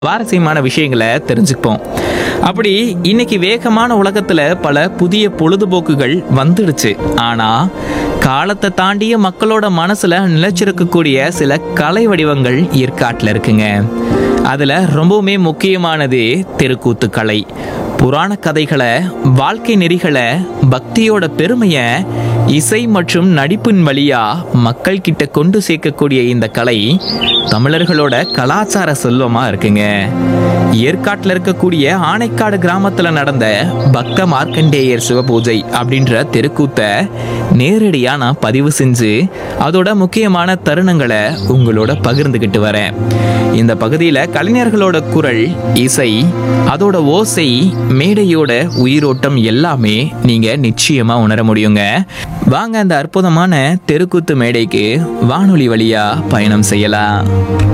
சுவாரஸ்யமான விஷயங்களை தெரிஞ்சுப்போம் அப்படி இன்னைக்கு வேகமான உலகத்துல பல புதிய பொழுதுபோக்குகள் வந்துடுச்சு ஆனா காலத்தை தாண்டிய மக்களோட மனசுல நிலைச்சிருக்கக்கூடிய சில கலை வடிவங்கள் ஏற்காட்டில் இருக்குங்க அதுல ரொம்பவுமே முக்கியமானது தெருக்கூத்து கலை புராண கதைகளை வாழ்க்கை நெறிகளை பக்தியோட பெருமையை இசை மற்றும் நடிப்பின் வழியா மக்கள் கிட்ட கொண்டு சேர்க்கக்கூடிய இந்த கலை தமிழர்களோட கலாச்சார செல்வமா இருக்குங்க ஏற்காட்டில் இருக்கக்கூடிய ஆனைக்காடு கிராமத்துல நடந்த பக்த மார்க்கண்டேயர் சிவபூஜை அப்படின்ற தெருக்கூத்தை நேரடியா நான் பதிவு செஞ்சு அதோட முக்கியமான தருணங்களை உங்களோட பகிர்ந்துகிட்டு வரேன் இந்த பகுதியில கலைஞர்களோட குரல் இசை அதோட ஓசை மேடையோட உயிரோட்டம் எல்லாமே நீங்க நிச்சயமா உணர முடியுங்க வாங்க அந்த அற்புதமான தெருக்கூத்து மேடைக்கு வானொலி வழியா பயணம் செய்யலாம்